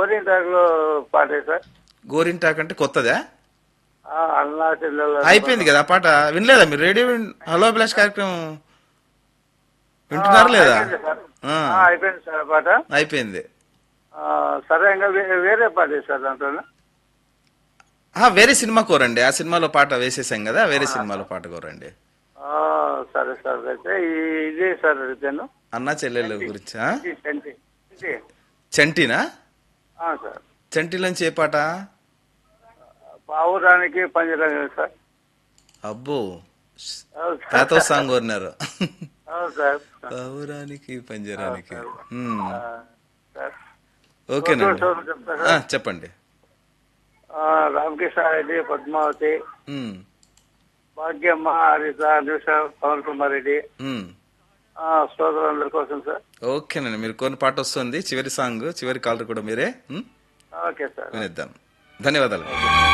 గోరింటాకులో పాటే సార్ గోరింటాక్ అంటే కొత్తదా ఆ, అన్నా చెల్లెల అయిపోయింది కదా ఆ పాట వినలేదా మీరు రేడియో విన్- హలో అభిలాష్ కార్యక్రమం వింటున్నారు లేదా అయిపోయింది సార్ ఆ, ఆ, అయిపోయింది సార్ ఆ పాట అయిపోయింది ఆ, సరే ఇంకా వే- వేరే పాటే సార్ దాంట్లో ఆ, వేరే సినిమా కోరండి ఆ సినిమాలో పాట వేసేసాం కదా వేరే సినిమాలో పాట కోరండి సరే సార్ అయితే ఈ- ఇదే సార్ అడిగాను అన్నా చెల్లెళ్ళ గురించి ఆ? ఇది చంటి ఇది. చంటినా ఆ, సార్ చంటిలోంచి ఏ పాట పావురానికి పంజరం సార్ అబ్బో అవును సార్. తాతో సాంగ్ కోరినారు అవును సార్ పౌరానికి పంజరానికి మ్మ్. ఆ, సార్ ఓకేనండి చూడండి, చెప్తా ఆ, సార్. చెప్పండి ఆ, రామకృష్ణ రెడ్డి పద్మావతి మ్మ్. భాగ్యమ్మ హరిత అనుష పవన్ కుమార్ రెడ్డి మ్మ్. ఆ, సోదరులందరి కోసం సార్ ఓకేనండి మీరు కొన్ని పాట వస్తుంది చివరి సాంగ్ చివరి కాలర్ కూడా మీరే మ్మ్? ఓకే సార్ వినిద్దాం ధన్యవాదాలు